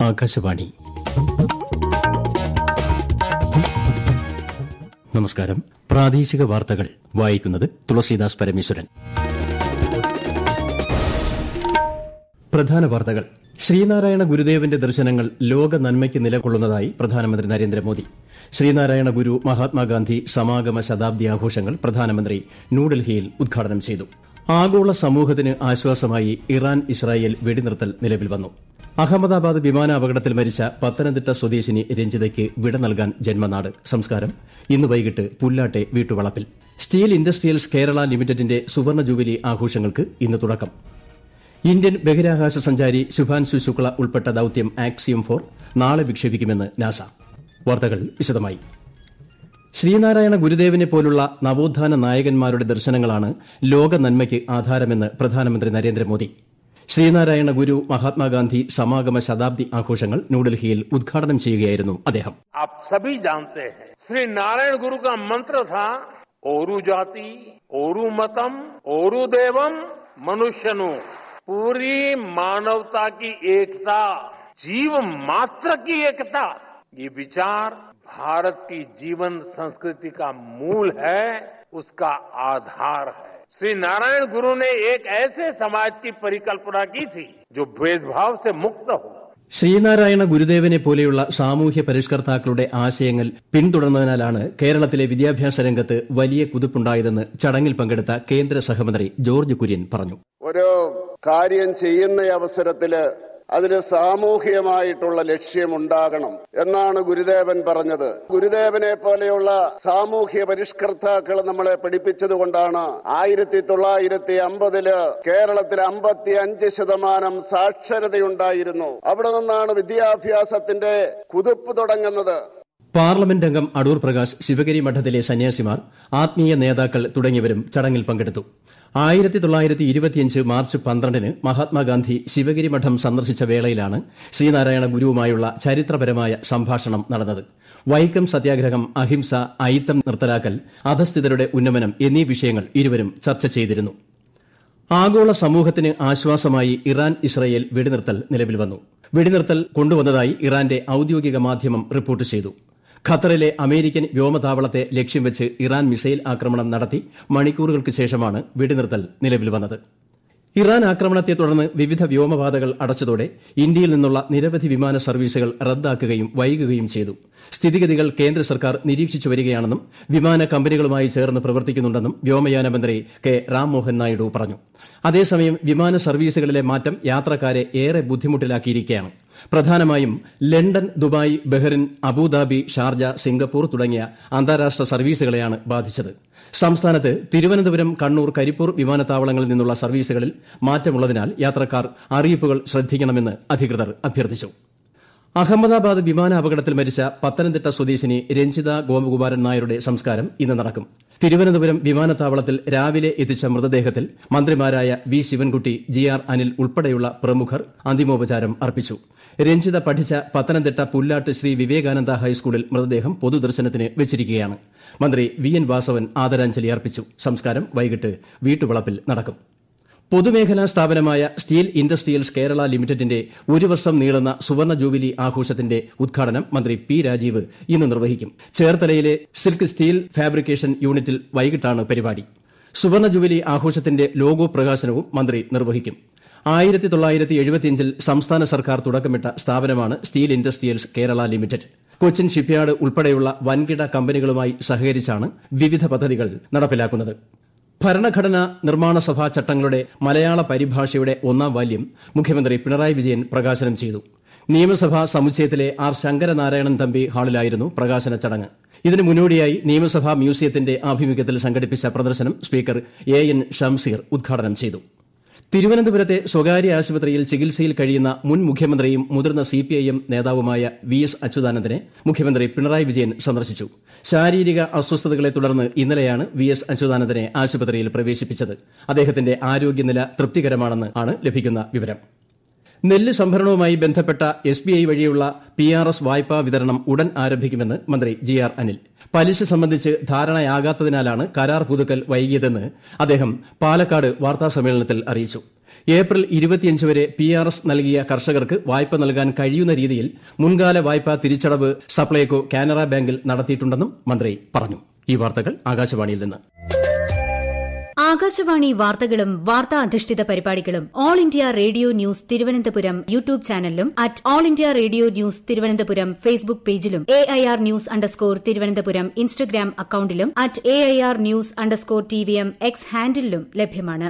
ആകാശവാണി നമസ്കാരം പ്രാദേശിക വാർത്തകൾ വായിക്കുന്നത് തുളസീദാസ് പരമേശ്വരൻ പ്രധാന വാർത്തകൾ ശ്രീനാരായണ ഗുരുദേവന്റെ ദർശനങ്ങൾ ലോക നന്മയ്ക്ക് നിലകൊള്ളുന്നതായി പ്രധാനമന്ത്രി നരേന്ദ്രമോദി ശ്രീനാരായണ ഗുരു മഹാത്മാഗാന്ധി സമാഗമ ശതാബ്ദി ആഘോഷങ്ങൾ പ്രധാനമന്ത്രി ന്യൂഡൽഹിയിൽ ഉദ്ഘാടനം ചെയ്തു ആഗോള സമൂഹത്തിന് ആശ്വാസമായി ഇറാൻ ഇസ്രായേൽ വെടിനിർത്തൽ നിലവിൽ വന്നു അഹമ്മദാബാദ് വിമാനാപകടത്തിൽ മരിച്ച പത്തനംതിട്ട സ്വദേശിനി രഞ്ജിതയ്ക്ക് വിട നൽകാൻ ജന്മനാട് സംസ്കാരം ഇന്ന് വൈകിട്ട് പുല്ലാട്ടെ വീട്ടുവളപ്പിൽ സ്റ്റീൽ ഇൻഡസ്ട്രിയൽസ് കേരള ലിമിറ്റഡിന്റെ സുവർണ ജൂബിലി ആഘോഷങ്ങൾക്ക് ഇന്ന് തുടക്കം ഇന്ത്യൻ ബഹിരാകാശ സഞ്ചാരി ശുഭാൻശു ശുക്ല ഉൾപ്പെട്ട ദൌത്യം ആക്സിയം ഫോർ നാളെ വിക്ഷേപിക്കുമെന്ന് നാസ വാർത്തകൾ വിശദമായി ശ്രീനാരായണ ഗുരുദേവനെ പോലുള്ള നവോത്ഥാന നായകന്മാരുടെ ദർശനങ്ങളാണ് ലോക നന്മയ്ക്ക് ആധാരമെന്ന് പ്രധാനമന്ത്രി നരേന്ദ്രമോദി ശ്രീനാരായണ ഗുരു മഹാത്മാഗാന്ധി സമാഗമ ശതാബ്ദി ആഘോഷങ്ങൾ ന്യൂഡൽഹിയിൽ ഉദ്ഘാടനം ചെയ്യുകയായിരുന്നു അദ്ദേഹം आप सभी जानते हैं श्री नारायण गुरु का मंत्र था ओरु जाति ओरु मतम ओरु देवम मनुष्यनु पूरी मानवता की एकता जीव मात्र की एकता ये विचार भारत की जीवन संस्कृति का मूल है उसका आधार है श्री नारायण गुरु ने एक ऐसे समाज की परिकल्पना की थी जो भेदभाव से मुक्त हो ശ്രീനാരായണ ഗുരുദേവനെ പോലെയുള്ള സാമൂഹ്യ പരിഷ്കർത്താക്കളുടെ ആശയങ്ങൾ പിന്തുടർന്നതിനാലാണ് കേരളത്തിലെ വിദ്യാഭ്യാസ രംഗത്ത് വലിയ കുതിപ്പുണ്ടായതെന്ന് ചടങ്ങിൽ പങ്കെടുത്ത കേന്ദ്ര സഹമന്ത്രി ജോർജ് കുര്യൻ പറഞ്ഞു ഒരു കാര്യം ചെയ്യുന്ന അവസരത്തില് അതിന് സാമൂഹികമായിട്ടുള്ള ലക്ഷ്യമുണ്ടാകണം എന്നാണ് ഗുരുദേവൻ പറഞ്ഞത് ഗുരുദേവനെ പോലെയുള്ള സാമൂഹ്യ പരിഷ്കർത്താക്കൾ നമ്മളെ പഠിപ്പിച്ചത് കൊണ്ടാണ് ആയിരത്തി തൊള്ളായിരത്തി അമ്പതില് കേരളത്തിൽ അമ്പത്തി അഞ്ച് ശതമാനം സാക്ഷരതയുണ്ടായിരുന്നു അവിടെ നിന്നാണ് വിദ്യാഭ്യാസത്തിന്റെ കുതിപ്പ് തുടങ്ങുന്നത് പാർലമെന്റ് അംഗം അടൂർ പ്രകാശ് ശിവഗിരി മഠത്തിലെ സന്യാസിമാർ ആത്മീയ നേതാക്കൾ തുടങ്ങിയവരും ചടങ്ങിൽ പങ്കെടുത്തു ആയിരത്തി തൊള്ളായിരത്തി ഇരുപത്തിയഞ്ച് മാർച്ച് പന്ത്രണ്ടിന് മഹാത്മാഗാന്ധി ശിവഗിരി മഠം സന്ദർശിച്ച വേളയിലാണ് ശ്രീനാരായണ ഗുരുവുമായുള്ള ചരിത്രപരമായ സംഭാഷണം നടന്നത് വൈക്കം സത്യാഗ്രഹം അഹിംസ അയിത്തം നിർത്തലാക്കൽ അധസ്ഥിതരുടെ ഉന്നമനം എന്നീ വിഷയങ്ങൾ ഇരുവരും ചർച്ച ചെയ്തിരുന്നു ആഗോള സമൂഹത്തിന് ആശ്വാസമായി ഇറാൻ ഇസ്രയേൽ വെടിനിർത്തൽ നിലവിൽ വന്നു വെടിനിർത്തൽ കൊണ്ടുവന്നതായി ഇറാന്റെ ഔദ്യോഗിക മാധ്യമം റിപ്പോർട്ട് ചെയ്തു ഖത്തറിലെ അമേരിക്കൻ വ്യോമതാവളത്തെ ലക്ഷ്യം വെച്ച് ഇറാൻ മിസൈൽ ആക്രമണം നടത്തി മണിക്കൂറുകൾക്ക് ശേഷമാണ് വെടിനിർത്തൽ നിലവിൽ വന്നത് ഇറാൻ ആക്രമണത്തെ തുടർന്ന് വിവിധ വ്യോമപാതകൾ അടച്ചതോടെ ഇന്ത്യയിൽ നിന്നുള്ള നിരവധി വിമാന സർവീസുകൾ റദ്ദാക്കുകയും വൈകുകയും ചെയ്തു സ്ഥിതിഗതികൾ കേന്ദ്ര സർക്കാർ നിരീക്ഷിച്ചു വരികയാണെന്നും വിമാന കമ്പനികളുമായി ചേർന്ന് പ്രവർത്തിക്കുന്നുണ്ടെന്നും വ്യോമയാന മന്ത്രി കെ രാംമോഹൻ നായിഡു പറഞ്ഞു അതേസമയം വിമാന സർവീസുകളിലെ മാറ്റം യാത്രക്കാരെ ഏറെ ബുദ്ധിമുട്ടിലാക്കിയിരിക്കുകയാണ് പ്രധാനമായും London Dubai Bahrain Abu Dhabi Sharjah Singapore തുടങ്ങിയ അന്താരാഷ്ട്ര സർവീസുകളെയാണ് ബാധിച്ചത് സംസ്ഥാനത്ത് തിരുവനന്തപുരം കണ്ണൂർ കരിപ്പൂർ വിമാനത്താവളങ്ങളിൽ നിന്നുള്ള സർവീസുകളിൽ മാറ്റമുള്ളതിനാൽ യാത്രക്കാർ അറിയിപ്പുകൾ ശ്രദ്ധിക്കണമെന്ന് അധികൃതർ അഭ്യർത്ഥിച്ചു അഹമ്മദാബാദ് വിമാനാപകടത്തിൽ മരിച്ച പത്തനംതിട്ട സ്വദേശിനി രഞ്ജിത ഗോപകുമാരൻ നായരുടെ സംസ്കാരം ഇന്ന് നടക്കും തിരുവനന്തപുരം വിമാനത്താവളത്തിൽ രാവിലെ എത്തിച്ച മൃതദേഹത്തിൽ മന്ത്രിമാരായ V Sivankutty G R Anil ഉൾപ്പെടെയുള്ള പ്രമുഖർ അന്തിമോപചാരം അർപ്പിച്ചു രഞ്ജിത പഠിച്ച പത്തനംതിട്ട പുല്ലാട്ട് ശ്രീ വിവേകാനന്ദ ഹൈസ്കൂളിൽ മൃതദേഹം പൊതുദർശനത്തിന് വെച്ചിരിക്കുകയാണ് മന്ത്രി വി എൻ വാസവൻ ആദരാഞ്ജലി അർപ്പിച്ചു സംസ്കാരം വൈകിട്ട് വീട്ടുവളപ്പിൽ നടക്കും പൊതുമേഖലാ സ്ഥാപനമായ സ്റ്റീൽ ഇൻഡസ്ട്രിയൽസ് കേരള ലിമിറ്റഡിന്റെ ഒരു വർഷം നീളുന്ന സുവർണ ജൂബിലി ആഘോഷത്തിന്റെ ഉദ്ഘാടനം മന്ത്രി പി രാജീവ് ഇന്ന് നിർവഹിക്കും ചേർത്തലയിലെ സിൽക്ക് സ്റ്റീൽ ഫാബ്രിക്കേഷൻ യൂണിറ്റിൽ വൈകിട്ടാണ് പരിപാടി സുവർണ ജൂബിലി ആഘോഷത്തിന്റെ ലോഗോ പ്രകാശനവും മന്ത്രി നിർവഹിക്കും ആയിരത്തി തൊള്ളായിരത്തി എഴുപത്തിയഞ്ചിൽ സംസ്ഥാന സർക്കാർ തുടക്കമിട്ട സ്ഥാപനമാണ് Steel Industrials Kerala Limited Cochin Shipyard ഉൾപ്പെടെയുള്ള വൻകിട കമ്പനികളുമായി സഹകരിച്ചാണ് വിവിധ പദ്ധതികൾ നടപ്പിലാക്കുന്നത് ഭരണഘടനാ നിർമ്മാണ സഭാ ചട്ടങ്ങളുടെ മലയാള പരിഭാഷയുടെ ഒന്നാം വാല്യം മുഖ്യമന്ത്രി പിണറായി വിജയൻ പ്രകാശനം ചെയ്തു നിയമസഭാ സമുച്ചയത്തിലെ ആർ ശങ്കരനാരായണൻ തമ്പി ഹാളിലായിരുന്നു പ്രകാശന ചടങ്ങ് ഇതിനു മുന്നോടിയായി നിയമസഭാ മ്യൂസിയത്തിന്റെ ആഭിമുഖ്യത്തിൽ സംഘടിപ്പിച്ച പ്രദർശനം സ്പീക്കർ എ എൻ ഷംസീർ ഉദ്ഘാടനം ചെയ്തു തിരുവനന്തപുരത്തെ സ്വകാര്യ ആശുപത്രിയിൽ ചികിത്സയിൽ കഴിയുന്ന മുൻ മുഖ്യമന്ത്രിയും മുതിർന്ന സിപിഐഎം നേതാവുമായ വി എസ് അച്യുതാനന്ദനെ മുഖ്യമന്ത്രി പിണറായി വിജയൻ സന്ദർശിച്ചു ശാരീരിക അസ്വസ്ഥതകളെ തുടർന്ന് ഇന്നലെയാണ് വി എസ് അച്യുതാനന്ദനെ ആശുപത്രിയിൽ പ്രവേശിപ്പിച്ചത് അദ്ദേഹത്തിന്റെ ആരോഗ്യനില തൃപ്തികരമാണെന്ന് ആണ് ലഭിക്കുന്ന വിവരം നെല്ല് സംഭരണവുമായി ബന്ധപ്പെട്ട എസ് ബി ഐ വഴിയുള്ള പി ആർ എസ് വായ്പാ വിതരണം ഉടൻ ആരംഭിക്കുമെന്ന് മന്ത്രി ജി ആർ അനിൽ പലിശ സംബന്ധിച്ച് ധാരണയാകാത്തതിനാലാണ് കരാർ പുതുക്കൽ വൈകിയതെന്ന് അദ്ദേഹം പാലക്കാട് വാർത്താസമ്മേളനത്തിൽ അറിയിച്ചു ഏപ്രിൽ ഇരുപത്തിയഞ്ച് വരെ പി ആർ എസ് നൽകിയ കർഷകർക്ക് വായ്പ നൽകാൻ കഴിയുന്ന രീതിയിൽ മുൻകാല വായ്പാ തിരിച്ചടവ് സപ്ലൈകോ കാനറ ബാങ്കിൽ നടത്തിയിട്ടുണ്ടെന്നും മന്ത്രി പറഞ്ഞു ഈ വാർത്തകൾ ആകാശവാണിയിൽ നിന്ന് ആകാശവാണി വാർത്തകളും വാർത്താ അധിഷ്ഠിത പരിപാടികളും All India Radio News Thiruvananthapuram YouTube ചാനലിലും at All India Radio News Thiruvananthapuram Facebook പേജിലും A I R news underscore Thiruvananthapuram Instagram അക്കൌണ്ടിലും at A I R news underscore T V M X ഹാൻഡിലും ലഭ്യമാണ്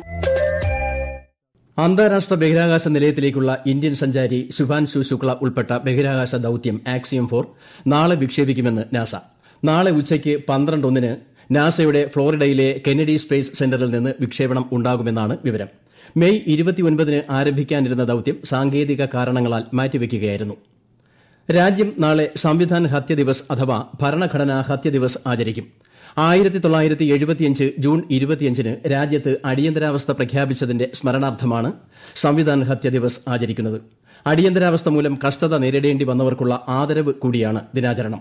അന്താരാഷ്ട്ര ബഹിരാകാശ നിലയത്തിലേക്കുള്ള ഇന്ത്യൻ സഞ്ചാരി ശുഭാൻശു ശുക്ല ഉൾപ്പെട്ട ബഹിരാകാശ ദൌത്യം ആക്സിയം ഫോർ നാളെ വിക്ഷേപിക്കുമെന്ന് നാസ നാളെ ഉച്ചയ്ക്ക് പന്ത്രണ്ട് ഒന്നിന് നാസയുടെ ഫ്ളോറിഡയിലെ കെന്നഡി സ്പേസ് സെന്ററിൽ നിന്ന് വിക്ഷേപണം ഉണ്ടാകുമെന്നാണ് വിവരം മെയ് ഇരുപത്തിയൊൻപതിന് ആരംഭിക്കാനിരുന്ന ദൌത്യം സാങ്കേതിക കാരണങ്ങളാൽ മാറ്റിവെക്കുകയായിരുന്നു രാജ്യം നാളെ സംവിധാൻ ഹത്യ ദിവസ് അഥവാ ഭരണഘടനാ ഹത്യ ദിവസ് ആചരിക്കും ആയിരത്തി തൊള്ളായിരത്തി എഴുപത്തിയഞ്ച് ജൂൺ ഇരുപത്തിയഞ്ചിന് രാജ്യത്ത് അടിയന്തരാവസ്ഥ പ്രഖ്യാപിച്ചതിന്റെ സ്മരണാർത്ഥമാണ് സംവിധാൻ ഹത്യ ദിവസ് ആചരിക്കുന്നത് അടിയന്തരാവസ്ഥ മൂലം കഷ്ടത നേരിടേണ്ടി വന്നവർക്കുള്ള ആദരവ് കൂടിയാണ് ദിനാചരണം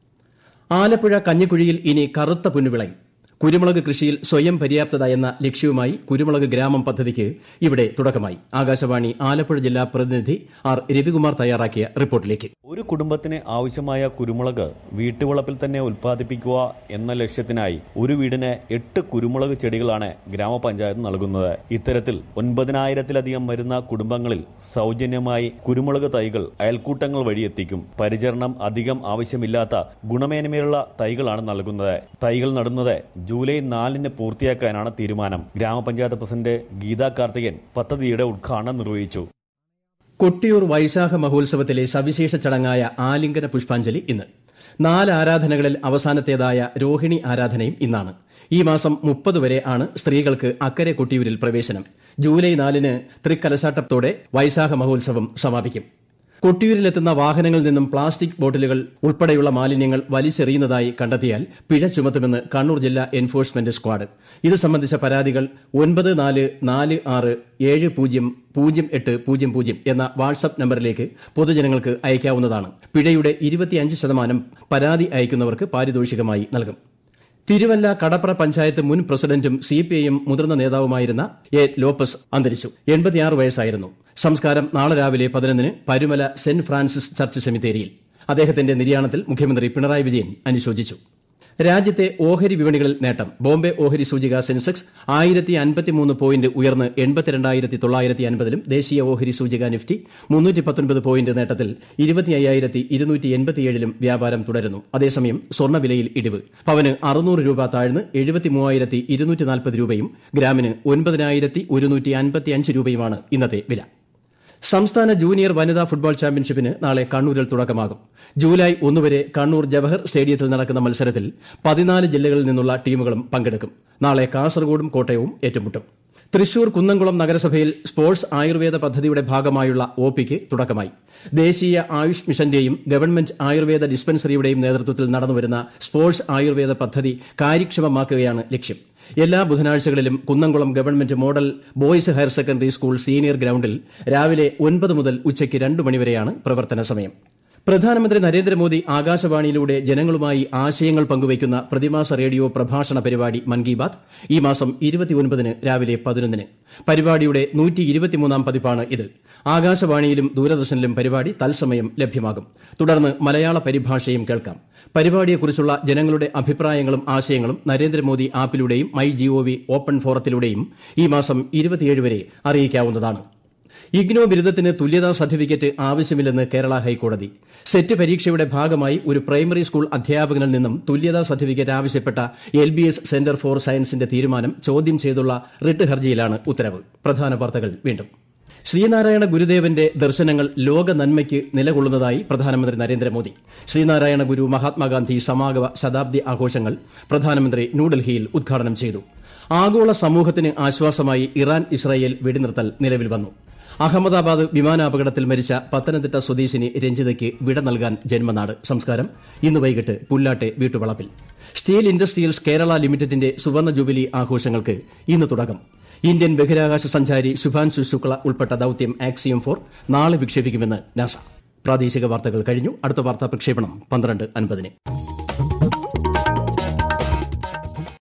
ആലപ്പുഴ കഞ്ഞിക്കുഴിയിൽ ഇനി കറുത്ത പുന്നുവിളയും കുരുമുളക് കൃഷിയിൽ സ്വയം പര്യാപ്തത എന്ന ലക്ഷ്യവുമായി കുരുമുളക് ഗ്രാമം പദ്ധതിക്ക് ഇവിടെ തുടക്കമായി ആകാശവാണി ആലപ്പുഴ ജില്ലാ പ്രതിനിധി ആർ രവികുമാർ തയ്യാറാക്കിയ റിപ്പോർട്ടിലേക്ക് ഒരു കുടുംബത്തിന് ആവശ്യമായ കുരുമുളക് വീട്ടുവളപ്പിൽ തന്നെ ഉൽപ്പാദിപ്പിക്കുക എന്ന ലക്ഷ്യത്തിനായി ഒരു വീടിന് എട്ട് കുരുമുളക് ചെടികളാണ് ഗ്രാമപഞ്ചായത്ത് നൽകുന്നത് ഇത്തരത്തിൽ ഒൻപതിനായിരത്തിലധികം വരുന്ന കുടുംബങ്ങളിൽ സൗജന്യമായി കുരുമുളക് തൈകൾ അയൽക്കൂട്ടങ്ങൾ വഴി എത്തിക്കും പരിചരണം അധികം ആവശ്യമില്ലാത്ത ഗുണമേന്മയുള്ള തൈകളാണ് നൽകുന്നത് തൈകൾ നടുന്നത് ജൂലൈ നാലിന് പൂർത്തിയാക്കാനാണ് തീരുമാനം ഗ്രാമപഞ്ചായത്ത് പ്രസിഡന്റ് ഗീതാ കാർത്തികൻ പദ്ധതിയുടെ ഉദ്ഘാടനം നിർവഹിച്ചു കൊട്ടിയൂർ വൈശാഖ മഹോത്സവത്തിലെ സവിശേഷ ചടങ്ങായ ആലിംഗന പുഷ്പാഞ്ജലി ഇന്ന് നാല് ആരാധനകളിൽ അവസാനത്തേതായ രോഹിണി ആരാധനയും ഇന്നാണ് ഈ മാസം മുപ്പത് വരെ ആണ് സ്ത്രീകൾക്ക് അക്കരെ കൊട്ടിയൂരിൽ പ്രവേശനം ജൂലൈ നാലിന് തൃക്കലശാട്ടത്തോടെ വൈശാഖ മഹോത്സവം സമാപിക്കും കൊട്ടിയൂരിലെത്തുന്ന വാഹനങ്ങളിൽ നിന്നും പ്ലാസ്റ്റിക് ബോട്ടിലുകൾ ഉൾപ്പെടെയുള്ള മാലിന്യങ്ങൾ വലിച്ചെറിയുന്നതായി കണ്ടെത്തിയാൽ പിഴ ചുമത്തുമെന്ന് കണ്ണൂർ ജില്ലാ എൻഫോഴ്സ്മെന്റ് സ്ക്വാഡ് ഇത് സംബന്ധിച്ച പരാതികൾ ഒൻപത് നാല് നാല് ആറ് ഏഴ് പൂജ്യം പൂജ്യം എട്ട് പൂജ്യം പൂജ്യം എന്ന വാട്സ്ആപ്പ് നമ്പറിലേക്ക് പൊതുജനങ്ങൾക്ക് അയക്കാവുന്നതാണ് പിഴയുടെ ഇരുപത്തിയഞ്ച് ശതമാനം പരാതി അയക്കുന്നവർക്ക് പാരിതോഷികമായി നൽകും തിരുവല്ല കടപ്ര പഞ്ചായത്ത് മുൻ പ്രസിഡന്റും സിപിഐഎം മുതിർന്ന നേതാവുമായിരുന്ന എ ലോപ്പസ് അന്തരിച്ചു എൺപത്തിയാറ് വയസ്സായിരുന്നു സംസ്കാരം നാളെ രാവിലെ പതിനൊന്നിന് പരുമല സെന്റ് ഫ്രാൻസിസ് ചർച്ച് സെമിത്തേരിയിൽ അദ്ദേഹത്തിന്റെ നിര്യാണത്തിൽ മുഖ്യമന്ത്രി പിണറായി വിജയൻ അനുശോചിച്ചു രാജ്യത്തെ ഓഹരി വിപണികളിൽ നേട്ടം ബോംബെ ഓഹരി സൂചിക സെൻസെക്സ് ആയിരത്തി അൻപത്തിമൂന്ന് പോയിന്റ് ഉയർന്ന് എൺപത്തിരണ്ടായിരത്തി തൊള്ളായിരത്തി അൻപതിലും ദേശീയ ഓഹരി സൂചിക നിഫ്റ്റി മുന്നൂറ്റി പത്തൊൻപത് പോയിന്റ് നേട്ടത്തിൽ ഇരുപത്തി അയ്യായിരത്തി ഇരുന്നൂറ്റി എൺപത്തിയേഴിലും വ്യാപാരം തുടരുന്നു അതേസമയം സ്വർണ്ണവിലയിൽ ഇടിവ് പവന് അറുന്നൂറ് രൂപ താഴ്ന്ന് എഴുപത്തി മൂവായിരത്തി ഇരുന്നൂറ്റി നാൽപ്പത് രൂപയും ഗ്രാമിന് ഒൻപതിനായിരത്തി ഒരുന്നൂറ്റി അൻപത്തിയഞ്ച് രൂപയുമാണ് ഇന്നത്തെ വില സംസ്ഥാന ജൂനിയർ വനിതാ ഫുട്ബോൾ ചാമ്പ്യൻഷിപ്പിന് നാളെ കണ്ണൂരിൽ തുടക്കമാകും ജൂലൈ ഒന്ന് വരെ കണ്ണൂർ ജവഹർ സ്റ്റേഡിയത്തിൽ നടക്കുന്ന മത്സരത്തിൽ പതിനാല് ജില്ലകളിൽ നിന്നുള്ള ടീമുകളും പങ്കെടുക്കും നാളെ കാസർഗോഡും കോട്ടയവും ഏറ്റുമുട്ടും തൃശൂർ കുന്നംകുളം നഗരസഭയിൽ സ്പോർട്സ് ആയുർവേദ പദ്ധതിയുടെ ഭാഗമായുള്ള ഒ പിക്ക് തുടക്കമായി ദേശീയ ആയുഷ് മിഷന്റെയും ഗവൺമെന്റ് ആയുർവേദ ഡിസ്പെൻസറിയുടെയും നേതൃത്വത്തിൽ നടന്നുവരുന്ന സ്പോർട്സ് ആയുർവേദ പദ്ധതി കാര്യക്ഷമമാക്കുകയാണ് ലക്ഷ്യം എല്ലാ ബുധനാഴ്ചകളിലും Kunnamkulam government model boys higher secondary school senior ഗ്രൌണ്ടിൽ രാവിലെ ഒൻപത് മുതൽ ഉച്ചയ്ക്ക് രണ്ട് മണിവരെയാണ് പ്രവർത്തന സമയം പ്രധാനമന്ത്രി നരേന്ദ്രമോദി ആകാശവാണിയിലൂടെ ജനങ്ങളുമായി ആശയങ്ങൾ പങ്കുവയ്ക്കുന്ന പ്രതിമാസ റേഡിയോ പ്രഭാഷണ പരിപാടി മൻ കി ബാത് ഈ മാസം ഇരുപത്തിയൊൻപതിന് രാവിലെ പതിനൊന്നിന് പരിപാടിയുടെ നൂറ്റി ഇരുപത്തിമൂന്നാം പതിപ്പാണ് ഇത് ആകാശവാണിയിലും ദൂരദർശനിലും പരിപാടി തത്സമയം ലഭ്യമാകും തുടർന്ന് മലയാള പരിഭാഷയും കേൾക്കാം പരിപാടിയെക്കുറിച്ചുള്ള ജനങ്ങളുടെ അഭിപ്രായങ്ങളും ആശയങ്ങളും നരേന്ദ്രമോദി ആപ്പിലൂടെയും മൈ ജിഒവി ഓപ്പൺ ഫോറത്തിലൂടെയും ഈ മാസം ഇരുപത്തിയേഴ് വരെ അറിയിക്കാവുന്നതാണ് ഇഗ്നോ ബിരുദത്തിന് തുല്യതാ സർട്ടിഫിക്കറ്റ് ആവശ്യമില്ലെന്ന് കേരള ഹൈക്കോടതി സെറ്റ് പരീക്ഷയുടെ ഭാഗമായി ഒരു പ്രൈമറി സ്കൂൾ അധ്യാപകനിൽ നിന്നും തുല്യതാ സർട്ടിഫിക്കറ്റ് ആവശ്യപ്പെട്ട L B S centre for സയൻസിന്റെ തീരുമാനം ചോദ്യം ചെയ്തുള്ള റിട്ട് ഹർജിയിലാണ് ഉത്തരവ് പ്രധാന വാർത്തകൾ വീണ്ടും ശ്രീനാരായണ ഗുരുദേവന്റെ ദർശനങ്ങൾ ലോക നന്മയ്ക്ക് നിലകൊള്ളുന്നതായി പ്രധാനമന്ത്രി നരേന്ദ്രമോദി ശ്രീനാരായണ ഗുരു മഹാത്മാഗാന്ധി സമാഗമ ശതാബ്ദി ആഘോഷങ്ങൾ പ്രധാനമന്ത്രി ന്യൂഡൽഹിയിൽ ഉദ്ഘാടനം ചെയ്തു ആഗോള സമൂഹത്തിന് ആശ്വാസമായി ഇറാൻ ഇസ്രായേൽ വെടിനിർത്തൽ നിലവിൽ വന്നു അഹമ്മദാബാദ് വിമാനാപകടത്തിൽ മരിച്ച പത്തനംതിട്ട സ്വദേശിനി രഞ്ജിതയ്ക്ക് വിട നൽകാൻ ജന്മനാട് സംസ്കാരം ഇന്ന് വൈകിട്ട് പുല്ലാട്ടെ വീട്ടുവളപ്പിൽ സ്റ്റീൽ ഇൻഡസ്ട്രിയൽസ് കേരള ലിമിറ്റഡിന്റെ സുവർണ ജൂബിലി ആഘോഷങ്ങൾക്ക് ഇന്ന് തുടക്കം ഇന്ത്യൻ ബഹിരാകാശ സഞ്ചാരി ശുഭാൻശു ശുക്ല ഉൾപ്പെട്ട ദൌത്യം ആക്സിയം ഫോർ നാളെ വിക്ഷേപിക്കുമെന്ന് നാസ പ്രാദേശിക വാർത്തകൾ കഴിഞ്ഞു അടുത്ത വാർത്താ പ്രക്ഷേപണം പന്ത്രണ്ട് അൻപതിന്